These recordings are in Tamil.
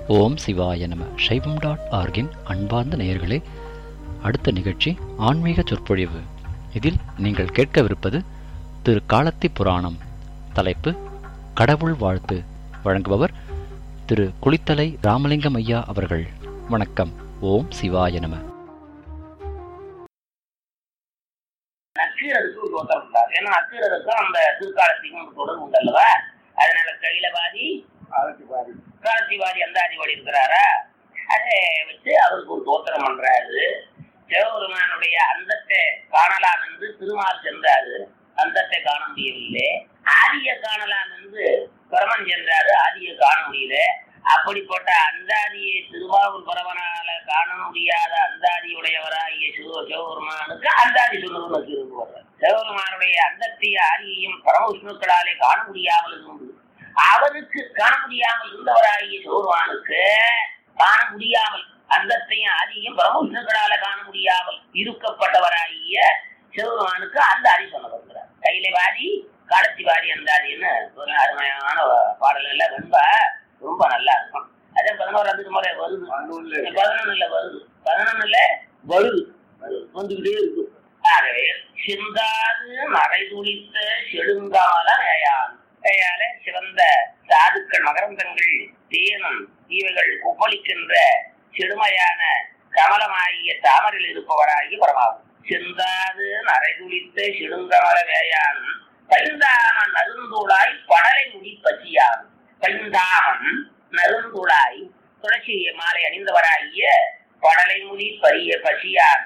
ஓம் சிவாய நம சைவம் டாட் ஆர்கின் அன்பார்ந்த நேயர்களே அடுத்த நிகழ்ச்சி ஆன்மீக சொற்பொழிவு இதில் நீங்கள் கேட்கவிருப்பது திரு காலத்தி புராணம் தலைப்பு கடவுள் வாழ்த்து வழங்குபவர் திரு குளித்தலை ராமலிங்கம் ஐயா அவர்கள் வணக்கம் ஓம் சிவாய நம நக்கீரருக்கு ஒரு தோட்டம் இருந்தார் ஏன்னா நக்கீரருக்கும் அந்த திருக்காலத்துக்கும் ஒரு தொடர்பு உண்டு அல்லவா அதனால கையில பாதி காலத்திவாதி அந்தாதிவாடி இருக்கிறாரா அதை வச்சு அவருக்கு ஒரு தோத்திரம் பண்றாரு சிவபெருமானுடைய அந்தத்தை காணலாம் என்று திருமால் சென்றாரு அந்தத்தை காண முடியவில்லை ஆதிய காணலாம் என்று பரமன் சென்றாரு ஆதியை காண முடியல அப்படிப்பட்ட அந்தாதியை திருவாவூர் பரவனால காண முடியாத அந்தாதியுடையவராகிய சிவ சிவபெருமானுக்கு அந்தாதி சொல்லுவது நக்கீரருக்கு வர்றார் சிவபெருமானுடைய அந்தத்தைய ஆதியையும் பரமவிஷ்ணுக்களாலே காண முடியாமல் இருந்தது அவருக்கு காண முடியாமல் இருந்தவராகிய சிவபெருமானுக்கு காண முடியாமல் அந்தத்தையும் ஆதியும் பரமவிஷ்ணுக்களால காண முடியாமல் இருக்கப்பட்டவராகிய சிவபெருமானுக்கு அந்த ஆதி சொல்ல வருகிறார் கையில வாதி காலத்தி வாதி அந்தாதின்னு ஒரு அருமையான பாடல்கள்ல ரொம்ப ரொம்ப நல்லா இருக்கும் அதே பதினோராம் முறை வருது பதினொன்னுல வருது பதினொன்னுல வருது வந்துகிட்டே இருக்கு ஆகவே சிந்தாது மறை துளித்த செடுங்கால ஏயான் கையால சிவந்த சாதுக்கள் மகரந்தங்கள் தேனும் இவைகள் கொப்பளிக்கின்ற செடுமையான கமலமாகிய தாமரில் இருப்பவராகி பரமாகும் சிந்தாது நரைதுளித்த செடுங்கமல வேயான் பைந்தாமன் நருந்துளாய் படலை முடி பசியான் பைந்தாமன் நருந்துளாய் துளசி மாலை அணிந்தவராகிய படலை முடி பரிய பசியான்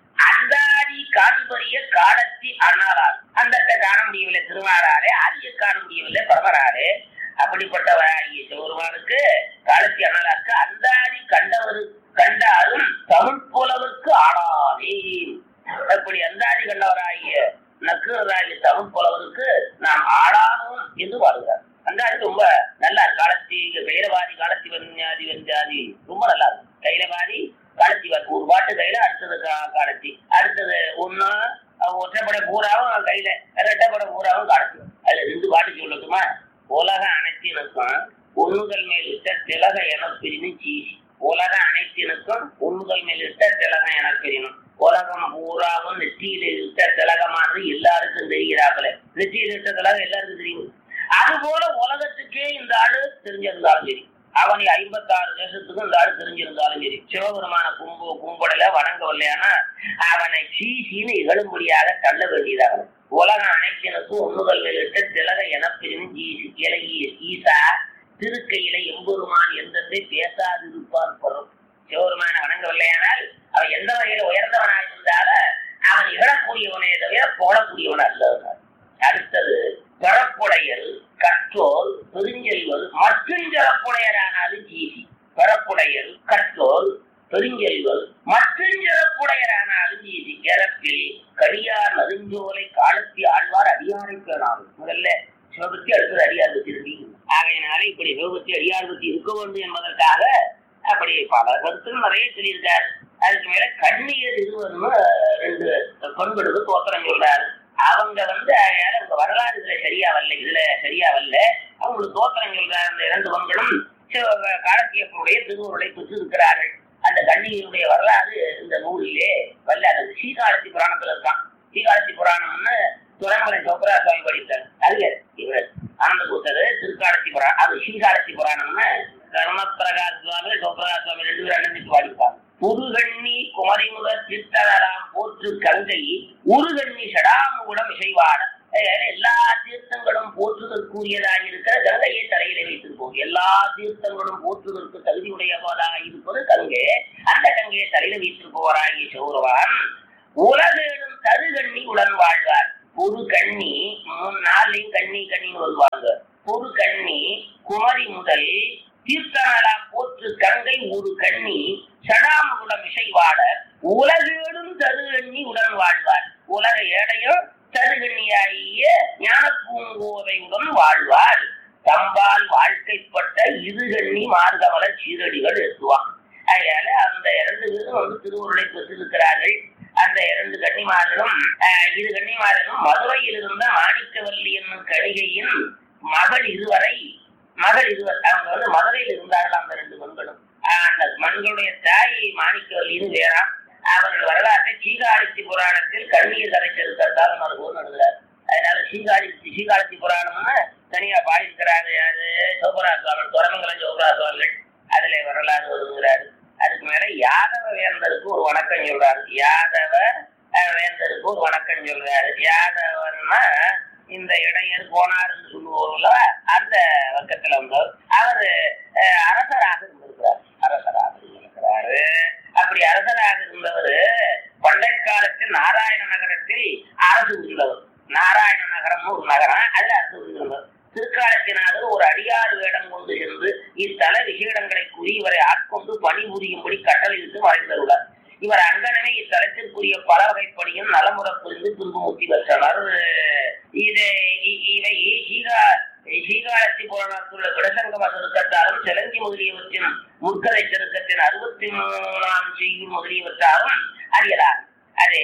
அந்தாதி காண்பறிய காலத்தி அண்ணாரால் அந்தத்தை காண முடியவில்லை திருமாறாலே ஆதிய காண முடியவில்லை பரமராலே அப்படிப்பட்டவராகிய சிவருமானுக்கு காலத்தி அண்ணலாருக்கு அந்தாதி கண்டவரு கண்டாலும் தமிழ் புலவருக்கு ஆளாதே அப்படி அந்தாதி கண்டவராகிய நக்கராகிய தமிழ் புலவருக்கு நாம் ஆளானோம் என்று பாடுகிறார் அந்தாதி ரொம்ப நல்லா காலத்தி கைலவாதி காலத்தி வஞ்சாதி வஞ்சாதி ரொம்ப நல்லா இருக்கும் கைலவாதி காலத்தி ஒரு பாட்டு கையில அடுத்தது காலத்தி அடுத்தது ஒண்ணு ஒற்றைப்படை பூராவும் கையில ரெட்டைப்படை பூராவும் காலத்தி அதுல ரெண்டு பாட்டு சொல்லட்டுமா உலக அனைத்தினுக்கும் ஒண்ணுதல் மேல் இட்ட திலக என பிரினு சீசி உலக அனைத்தினுக்கும் ஒண்ணுதல் மேல் இட்ட திலகம் என பிரினும் உலகம் பூராவும் நெற்றியில இட்ட திலகமானது எல்லாருக்கும் தெரிகிறாப்புல நெற்றியில இட்ட திலகம் எல்லாருக்கும் தெரியும் அது போல உலகத்துக்கே இந்த ஆளு தெரிஞ்சிருந்தாலும் சரி அவனை ஐம்பத்தாறு தேசத்துக்கும் இந்த ஆளு தெரிஞ்சிருந்தாலும் சரி சிவபெருமான கும்பு கும்படல வணங்கவில்லையானா அவனை சீசின்னு இகழும்படியாக தள்ள வேண்டியதாக உலகம் அனைத்தினுக்கும் ஒண்ணுதல் வெளியிட்டு திலக எனப்பிரின் ஜீசி இலகிய ஈசா திருக்கையில எம்பெருமான் எந்தெந்தை பேசாதிருப்பான் பொருள் சிவபெருமான வணங்கவில்லையானால் அவன் எந்த வகையில உயர்ந்தவனாக இருந்தாலும் அவன் இகழக்கூடியவனே தவிர போடக்கூடியவன் அல்ல அடுத்தது பிறப்புடையல் கற்றோர் பெருஞ்செல்வர் மற்றும் சிறப்புடையரானாலும் ஜீசி பிறப்புடையல் கற்றோர் பெருஞ்செல்வர் மற்றும் சிறப்புடையரானாலும் ஜீசி கிளப்பில் கடியார் நெடுஞ்சோலை காலத்தி ஆழ்வார் அடியாரை பேணாகும் முதல்ல சிவபக்தி அடுத்தது அடியார் பத்தி இருக்கு ஆகையினாலே இப்படி சிவபக்தி அடியார் பத்தி இருக்க வேண்டும் என்பதற்காக அப்படி பல கருத்துகள் நிறைய சொல்லியிருக்காரு அதுக்கு மேல கண்ணியர் இருவர்னு ரெண்டு பெண்களுக்கு தோத்திரம் சொல்றாரு அவங்க வந்து அவங்க வரலாறு இதுல சரியா வரல இதுல சரியா வரல அவங்களுக்கு தோத்திரம் சொல்ற அந்த இரண்டு பெண்களும் காலத்தியப்பனுடைய திருவுருளை பெற்று இருக்கிறார்கள் அந்த கண்ணியருடைய வரலாறு இந்த நூலிலே வரல அது ஸ்ரீகாலத்தி புராணத்துல இருக்கான் ஸ்ரீகாலத்தி புராணம்னு துறைமலை சோக்கரா சுவாமி படித்தார் அது இவர் ஆனந்த கூத்தர் திருக்காலத்தி புராணம் அது ஸ்ரீகாலத்தி புராணம்னு தர்மபிரகாஷ் சுவாமி சோக்கரா சுவாமி ரெண்டு பேரும் அண்ணன் பாடிப்பாங்க புதுகண்ணி குமரி முதல் சித்தராம் போற்று கங்கை உருகண்ணி சடாமுகுடம் இசைவாட எல்லா தீர்த்தங்களும் போற்றுதற்குரியதாக இருக்கிற கங்கையை தலையில வைத்திருப்போம் எல்லா தீர்த்தங்களும் போற்றுதற்கு தகுதியுடையவதாக இருப்பது கங்கை அந்த கங்கையை தலையில வைத்திருப்பவராகிய சௌரவான் உலகேடும் தருகண்ணி உடன் வாழ்வார் ஒரு கண்ணி மூணு நாளையும் கண்ணி கண்ணின்னு வருவாங்க ஒரு கண்ணி குமரி முதல் தீர்த்தனலாம் போற்று கங்கை ஒரு கண்ணி சடாமுகுடம் இசைவாட உலகேடும் தருகண்ணி உடன் வாழ்வார் உலக ஏடையும் தருகண்ணியாகிய ஞான பூங்கோதையுடன் வாழ்வார் தம்பால் வாழ்க்கைப்பட்ட இருகண்ணி மார்கமல சீரடிகள் எத்துவான் அதனால அந்த இரண்டு பேரும் வந்து திருவுருளை பெற்றிருக்கிறார்கள் அந்த இரண்டு கன்னிமார்களும் இரு கன்னிமார்களும் மதுரையில் இருந்த மாணிக்கவல்லி என்னும் கணிகையின் மகள் இருவரை மகள் இருவர் அவங்க வந்து மதுரையில் இருந்தார்கள் அந்த ரெண்டு மண்களும் அந்த மண்களுடைய தாய் மாணிக்கவல்லின்னு வேறாம் அவர்கள் வரலாற்றை சீகாழிச்சி புராணத்தில் கண்ணீர் கரைச்சிருக்கிறதால் மறுபோது நடுகிறார் அதனால சீகாழி சீகாழிச்சி புராணம்னு தனியா பாடியிருக்கிறாரு அது சோபரா சுவாமி துறமங்கலம் சோபரா சுவாமிகள் அதுல வரலாறு வருகிறாரு அதுக்கு மேல யாதவ வேந்தருக்கு ஒரு வணக்கம் சொல்றாரு யாதவ அஹ், வேந்தருக்கு ஒரு வணக்கம் சொல்றாரு யாதவன்னா இந்த இடையர் போனார்னு சொல்லுவோம்ல அந்த வக்கத்துல வந்தவர் அவர் அஹ், அரசராக இருந்திருக்கிறார் அரசராக இருந்திருக்கிறாரு அப்படி அரசராக இருந்தவர் பண்டை காலத்தில் நாராயண நகரத்தில் அரசு புரிந்தவர் நாராயண நகரம் ஒரு நகரம் அதுல அரசு புரிந்தவர் திருக்காலத்தினாலும் ஒரு அடியார் வேடம் கொண்டு சென்று இத்தல விசேடங்களை கூறி இவரை ஆட்கொண்டு பணிபுரியும்படி கட்டளையிட்டு மறைந்துள்ளார் இவர் அங்கனமே இத்தலத்திற்குரிய பல வகைப்படியும் நலமுறை புரிந்து துன்புமுத்தி பெற்றனர் இது இ- இவை சீகா சீகாலத்தி புராணத்துள்ள விடசங்கம செருக்கத்தாலும் செலஞ்சி முதலியவற்றின் முற்கதை செருக்கத்தின் அறுபத்தி மூணாம் செய்யும் முதலியவற்றாலும் அறியலாம் அது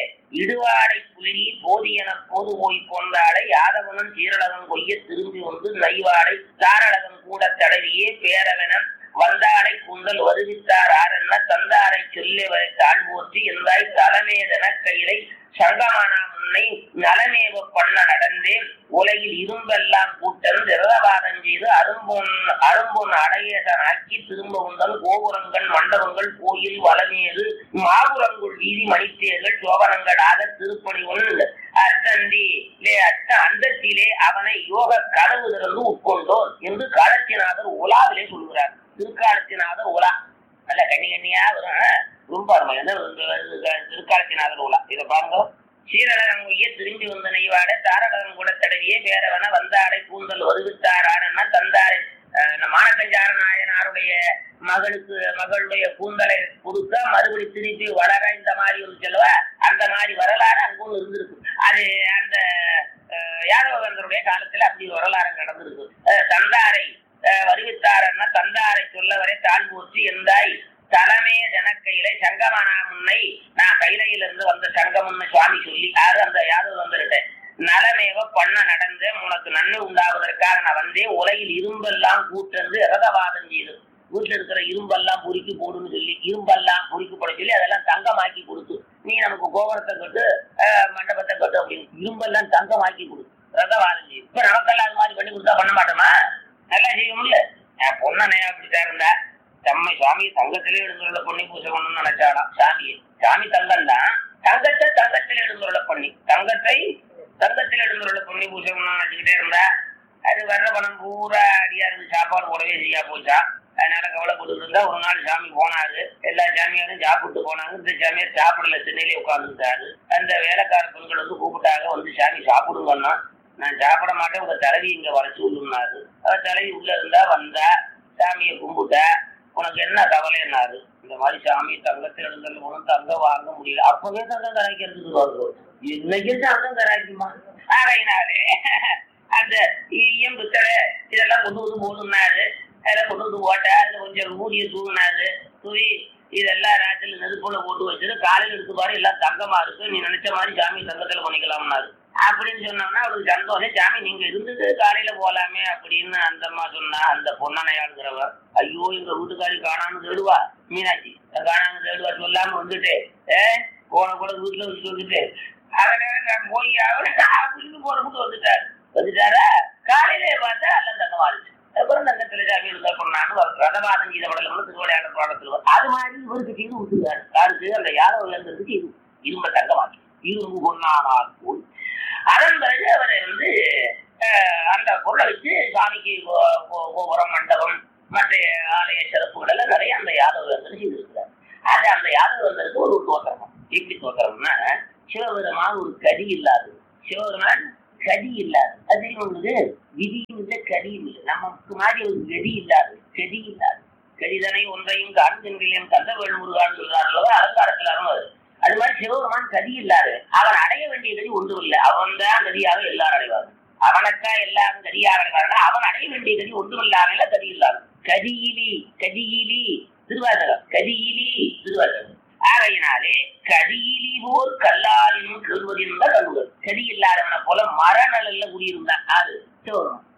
இடுவாடை புலி போதியன போது போய் கொண்டாடை யாதவனும் சீரழகன் கொய்ய திரும்பி வந்து நைவாடை தாரழகன் கூட தடவியே பேரவனம் வந்தாடை குண்டல் வருவித்தார் ஆரென்ன தந்தாரை சொல்லி வரை தாழ்வோற்றி எந்தாய் தலைமேதன கையிலை சங்கமானா முன்னை நலமேவ பண்ண நடந்தேன் உலகில் இரும்பெல்லாம் கூட்டம் திரவாதம் செய்து அரும்பொன் அரும்பொன் அடையதனாக்கி திரும்ப உந்தன் கோபுரங்கள் மண்டபங்கள் கோயில் வளமேது மாபுரங்குள் வீதி மணித்தேர்கள் சோபனங்களாக திருப்பணி ஒன்று அத்தந்தி அத்த அந்தத்திலே அவனை யோக கதவு திறந்து உட்கொண்டோர் என்று காலத்தினாதர் உலாவிலே சொல்கிறார் திருக்காலத்தினாதர் உலா நல்ல கண்ணி கண்ணியா வரும் ரொம்ப அருமையான திருக்காலத்தினாதர் உலா இதை பாருங்க சீரழகம் கொய்ய திரும்பி வந்த நெய்வாட தாரகம் கூட தடவியே பேரவன வந்தாடை கூந்தல் வருவித்தாரான தந்தாரை அஹ், இந்த மானக்கஞ்சார நாயனாருடைய மகளுக்கு மகளுடைய கூந்தலை கொடுக்க மறுபடி திருப்பி வளர இந்த மாதிரி ஒரு செல்வா அந்த மாதிரி வரலாறு அங்க ஒண்ணு இருந்திருக்கு அது அந்த அஹ், யாதவகந்தருடைய காலத்துல அப்படி வரலாறு நடந்திருக்கு அஹ், தந்தாரை அஹ், வருவித்தாரன்னா தந்தாரை சொல்ல வரை தாழ் போற்றி எந்தாய் தலைமே ஜனக்கையில சங்கமனா முன்னை நான் கைலையிலிருந்து வந்த சங்கமன்னு சுவாமி சொல்லி யாரு அந்த யாதவ வந்துருட்டேன் நலமேவ பண்ண நடந்து உனக்கு நன்மை உண்டாவதற்காக நான் வந்தேன் உலகில் இரும்பெல்லாம் கூட்டந்து ரதவாதம் செய்து வீட்டுல இருக்கிற இரும்பெல்லாம் பொறுக்கி போடுன்னு சொல்லி இரும்பெல்லாம் பொறுக்கி போட சொல்லி அதெல்லாம் தங்கமாக்கி கொடுத்து நீ நமக்கு கோபுரத்தை கட்டு அஹ், மண்டபத்தை கட்டு அப்படின்னு இரும்பெல்லாம் தங்கமாக்கி கொடு ரதவாதம் செய்யும் இப்ப நமக்கெல்லாம் அது மாதிரி பண்ணி கொடுத்தா பண்ண மாட்டோமா நல்லா செய்ய முடியல என் பொண்ணனே அப்படித்தான் இருந்தா தம்மை சுவாமி தங்கத்திலே எழுந்துள்ள பொண்ணி பூஜை பண்ணணும்னு நினைச்சாலாம் சாமியை சாமி தங்கம் தான் தங்கத்தை தங்கத்தில் எழுந்துள்ள பண்ணி தங்கத்தை தங்கத்தில் எழுந்துள்ள பொண்ணி பூஜை பண்ணணும்னு நினைச்சுக்கிட்டே இருந்தா அது வர்ற பணம் பூரா அடியாருக்கு சாப்பாடு கூடவே சரியா போச்சா அதனால கவலைப்பட்டு இருந்தா ஒரு நாள் சாமி போனாரு எல்லா சாமியாரும் சாப்பிட்டு போனாங்க இந்த சாமியார் சாப்பிடல திண்ணையிலே உட்கார்ந்துட்டாரு அந்த வேலைக்கார பெண்கள் வந்து கூப்பிட்டாங்க வந்து சாமி சாப்பிடுங்கன்னா நான் சாப்பிட மாட்டேன் உங்க தலைவி இங்க வர சொல்லுனாரு அவ தலைவி உள்ள இருந்தா வந்தா சாமியை கும்பிட்டா உனக்கு என்ன கவலைன்னாரு இந்த மாதிரி சாமி தங்கத்தில் எழுந்தல் உனக்கு தங்கம் வாங்க முடியல அப்பவே தங்கம் கராய்க்கிறதுக்கு வருது இன்னைக்கு தங்கம் கராய்க்குமா ஆகையினாலே அந்த ஈயம் பித்தளை இதெல்லாம் கொண்டு வந்து போடுனாரு அதெல்லாம் கொண்டு வந்து போட்டா அதுல கொஞ்சம் மூடிய தூங்கினாரு தூவி இதெல்லாம் ராத்திரில நெருப்புல போட்டு வச்சுட்டு காலையில எடுத்து பாரு எல்லாம் தங்கமா இருக்கு நீ நினைச்ச மாதிரி சாமி தங்கத்துல பண்ணிக்கலாம்னாரு அப்படின்னு சொன்னோம்னா அவருக்கு சந்தோஷம் சாமி நீங்க இருந்தது காலையில போலாமே அப்படின்னு அந்த அம்மா சொன்னா அந்த பொன்னனையாளுங்கிறவ ஐயோ எங்க வீட்டுக்காரி காணாம தேடுவா மீனாட்சி காணாம தேடுவா சொல்லாம வந்துட்டு ஏ போன கூட வீட்டுல வச்சுட்டு வந்துட்டு அதனால நான் போய் அவர் அப்படின்னு போறதுக்கு வந்துட்டாரு வந்துட்டாரா காலையில பார்த்தா எல்லாம் தங்கமா இருந்துச்சு அப்புறம் தங்கத்துல சாமி இருந்தா பொண்ணான்னு ரதவாதம் செய்த படலம் திருவிளையாட பாடத்துல வரும். அது மாதிரி இவருக்கு செய்து விட்டுருக்காரு யாருக்கு அந்த யாதவ இழந்ததுக்கு இது இரும்ப தங்கமாக்கி இரும்பு பொன்னானால் போல் அதன் பிறகு அவரை வந்து அஹ், அந்த பொருளை வச்சு சாமிக்கு கோ- கோ- கோபுரம் மண்டபம் மற்ற ஆலய சிறப்புகள் எல்லாம் நிறைய அந்த யாதவ வேந்தர் செய்திருக்கிறார் அது அந்த யாதவ வேந்தருக்கு ஒரு தோற்றம் எப்படி தோற்றம்னா சிவபெருமான் ஒரு கதி இல்லாது சிவபெருமான் கதி இல்லாது அது உங்களுக்கு விதியும் இல்லை கதியும் இல்லை நமக்கு மாதிரி ஒரு கதி இல்லாது கதி இல்லாது கதிதனை ஒன்றையும் காண்கின்றேன் கந்த வேல்முருகான்னு சொல்றாரு அல்லவா அலங்காரத்தில் அது அது மாதிரி சிவபெருமான் கதி இல்லாது அவன் அடைய வேண்டிய கதி ஒன்றும் இல்லை அவன் தான் கதியாக எல்லாரும் அடைவார்கள் அவனுக்கா எல்லாரும் கதியாக அடைவார்கள் அவன் அடைய வேண்டிய கதி ஒன்றும் இல்லாமல கதி இல்லாத கதியிலி கதியிலி திருவாசகம் கதியிலி திருவாசகம் ஆகையினாலே கதியிலி போர் கல்லாலினும் கேள்வதிருந்த கல்லுகள் கதி இல்லாதவனை போல மரநலல்ல குடியிருந்தான் அது சிவபெருமான்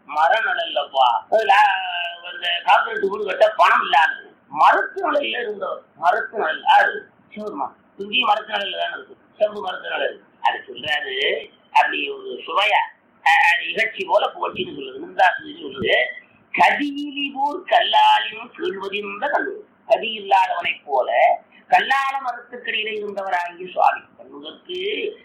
மரநடல்லப்பா அந்த காங்கிரீட் வீடு கட்ட பணம் இல்லாத மரத்து நிலையில இருந்தவர் மரத்து நிழல் யாரு சிவருமா இங்கேயும் மரத்து நிலையில தான் இருக்கு செம்பு மரத்து நிழல் அது சொல்றாரு அப்படி ஒரு சுவையா அஹ், அது இகழ்ச்சி போல புகழ்ச்சின்னு சொல்லுது நிந்தாசுன்னு சொல்லுது கதியிலிபூர் கல்லாலினும் கீழ்வதிர்ந்த கல்லூர் கதி இல்லாதவனைப் போல கல்லால மரத்துக்கடியில இருந்தவராகிய சுவாமி கண்ணுதற்கு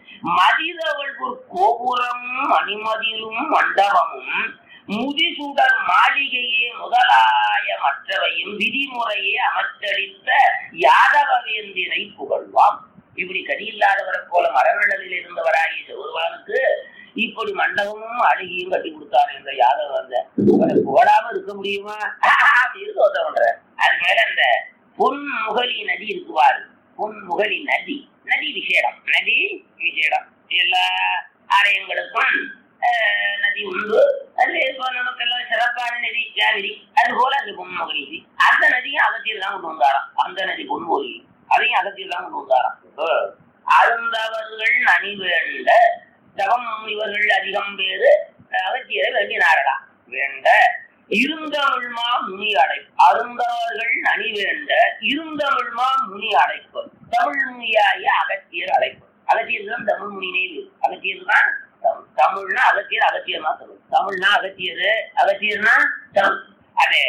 மதிதவள் ஒரு கோபுரமும் அணிமதிலும் மண்டபமும் முதிசுடர் மாளிகையே முதலாய மற்றவையும் விதிமுறையே அமைச்சளித்த யாதவவேந்தினை புகழ்வாம் இப்படி கதியில்லாதவரை போல மரநிழலில் இருந்தவராகிய சிவருமானுக்கு இப்படி மண்டபமும் அழுகியும் கட்டி கொடுத்தாரு இந்த யாதவ வந்த அவரை புகழாம இருக்க முடியுமா அப்படின்னு தோத்த பண்ற அது மேல அந்த பொன்முகலி நதி இருக்குவாரு பொன்முகலி நதி நதி விசேடம் நதி விசேடம் எல்லா ஆலயங்களுக்கும் ஆஹ், நதி உண்டு அது இப்போ நமக்கெல்லாம் சிறப்பான நதி காவிரி அது போல அந்த பொன்முகலி நதி அந்த நதியும் அகத்தியில் தான் கொண்டு வந்தாராம் அந்த நதி பொன்முகலி அதையும் அகத்தியில் தான் கொண்டு வந்தாராம் இப்போ அருந்தவர்கள் அணி வேண்ட தவம் இவர்கள் அதிகம் பேரு அகத்தியரை வேண்டினாரலாம் வேண்ட இருந்தமிழ்மா முனி அடைப்பு அருந்தவர்கள் அணி வேண்ட இருந்தமிழ்மா முனி அடைப்பு தமிழ் முனியாய அகத்தியர் அழைப்பு அகத்தியர் தான் தமிழ் முனினே இது அகத்தியர் தான் தமிழ். தமிழ்னா அகத்தியர் அகத்தியர்னா தமிழ் தமிழ்னா அகத்தியர் அகத்தியர்னா தமிழ் அதே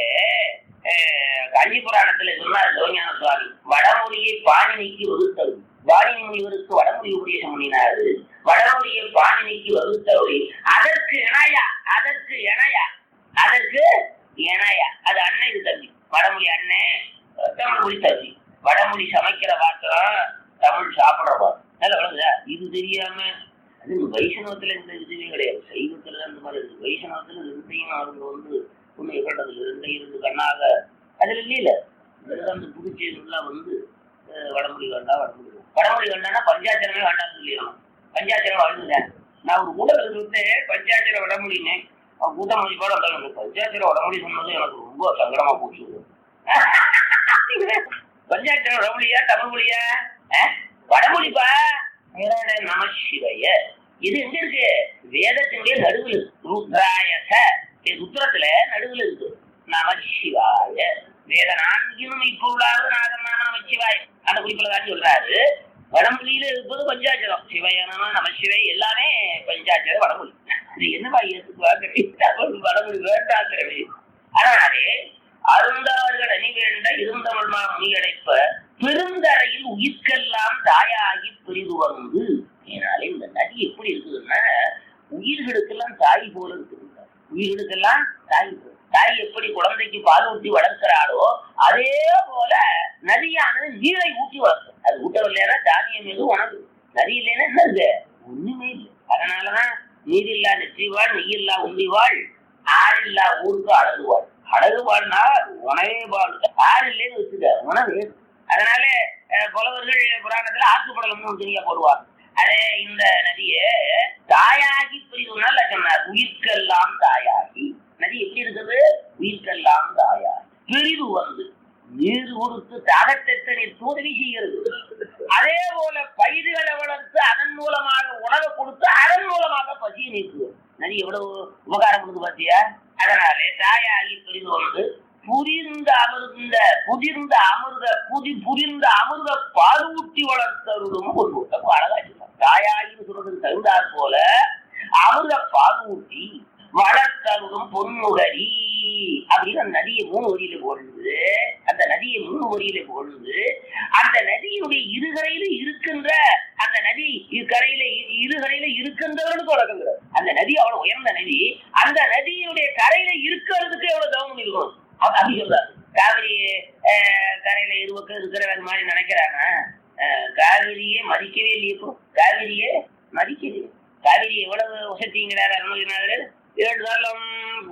அஹ், கஞ்சி புராணத்துல சொன்னார் சிவஞான சுவாமி வடமொழியை பாணினிக்கு வகுத்தது வாணினி முனிவருக்கு வடமொழி உபதேசம் பண்ணினாரு வடமொழியை பாணினிக்கு வகுத்தவரை அதற்கு இணையா அதற்கு இணையா அதற்கு இணையா அது அண்ணன் இது தம்பி வடமொழி அண்ணன் தமிழ் மொழி தம்பி வடமொழி சமைக்கிற பாத்திரம் தமிழ் சாப்பிடுற பாத்திரம் நல்ல வளருதா இது தெரியாம அது வைஷ்ணவத்துல இந்த இதுவே கிடையாது சைவத்துல தான் இந்த மாதிரி இருக்கு வைஷ்ணவத்துல ரெண்டையும் அவங்க வந்து ஒண்ணு இகழ்றதுல ரெண்டையும் இருந்து கண்ணாக அதுல இல்லையில இதுல அந்த புதுச்சேரிலாம் வந்து அஹ், வடமொழி வேண்டாம் வடமொழி வேண்டாம். வடமொழி வேண்டாம்னா பஞ்சாச்சரமே வேண்டாம் சொல்லிடணும் பஞ்சாச்சரம் வாழ்ந்துட்டேன் நான் ஒரு கூட்டத்தில் வந்து பஞ்சாச்சர வடமொழின்னு அவன் கூட்டம் மொழிப்பாடு வந்தாங்க பஞ்சாச்சர வடமொழி சொன்னது எனக்கு ரொம்ப சங்கடமா போச்சு பஞ்சாச்சர வடமொழியா தமிழ் மொழியா அஹ்? வடமொழிப்பா நம சிவைய இது எங்க இருக்கு வேதத்தினுடைய நடுவில் இருக்கு ருத்ராயச இது ருத்ரத்துல நடுவில் இருக்கு நம சிவாய வேத நான்கினும் இப்பொருளாவது நாதமான நம சிவாய் அந்த குறிப்பில் தான் சொல்றாரு வடமொழியில இருப்பது பஞ்சாச்சரம் சிவயனமா நம சிவை எல்லாமே பஞ்சாச்சர வடமொழி இது என்னப்பா ஏத்துக்குவா கேட்டீங்க வடமொழி வேண்டாங்கிறவே அதனாலே அருந்தவர்கள் அணி வேண்ட இருந்தவள்மா முனியடைப்ப பெருந்தரையில் உயிர்க்கெல்லாம் தாயாகி பிரிது வந்து இதனாலே இந்த நதி எப்படி இருக்குதுன்னா உயிர்களுக்கெல்லாம் தாய் போல இருக்குது உயிர்களுக்கெல்லாம் தாய் போல தாய் எப்படி குழந்தைக்கு பால் ஊட்டி வளர்க்கிறாளோ அதே போல நதியானது நீரை ஊட்டி வளர்க்கும் அது ஊட்டவில்லைன்னா தானியம் எது உனக்கு நதி இல்லைன்னா என்ன இருக்கு ஒண்ணுமே இல்லை அதனாலதான் நீரில்லா நெற்றிவாள் நெய்யில்லா உண்டிவாள் ஆறில்லா ஊருக்கு அழகுவாள் அழகுவாள்னா உணவே வாழ் ஆறு இல்லைன்னு வச்சுக்க உணவு அதனால அஹ், புலவர்கள் புராணத்துல ஆற்றுப்படலம்னு ஒரு தனியா போடுவாங்க அதே இந்த நதியை தாயாகி பிரிவுனா சொன்னார் உயிர்க்கெல்லாம் தாயாகி நதி எப்படி இருக்குது உயிர்க்கெல்லாம் தாயாகி பிரிவு வந்து நீர் கொடுத்து தாகத்தை நீர் தூதவி செய்கிறது அதே போல பயிர்களை வளர்த்து அதன் மூலமாக உணவை கொடுத்து அதன் மூலமாக பசியை நீக்குது நதி எவ்வளவு உபகாரம் கொடுத்து பாத்தியா அதனாலே தாயாகி பிரிவு வந்து புரிந்த அமிர்ந்த புதிர்ந்த அமிர்த புதி புரிந்த அமிர்த பாலூட்டி வளர்த்தருடும் ஒரு கூட்டம் அழகா சொன்னார் தாயாகின்னு சொல்றதுக்கு தகுந்தாற் போல அமிர்த பாலூட்டி வளர்த்தருடும் பொன்முகரி அப்படின்னு அந்த நதியை மூணு வரியில போடுது அந்த நதியை மூணு வரியில போடுது அந்த நதியினுடைய இருகரையில இருக்கின்ற அந்த நதி கரையில இருகரையில இருக்கின்றவர்களுக்கு வழங்குகிறது அந்த நதி அவ்வளவு உயர்ந்த நதி அந்த நதியினுடைய கரையில இருக்கிறதுக்கு எவ்வளவு தவம் இருக்கணும் அப்ப அப்படி சொல்றாரு காவிரி அஹ், கரையில இருபக்கம் இருக்கிற மாதிரி நினைக்கிறாங்க அஹ், காவிரியே மதிக்கவே இல்லையே இப்போ காவிரியே மதிக்கலையே காவிரி எவ்வளவு வசதிங்கிறார் அருணகிரிநாதர் ஏழு காலம்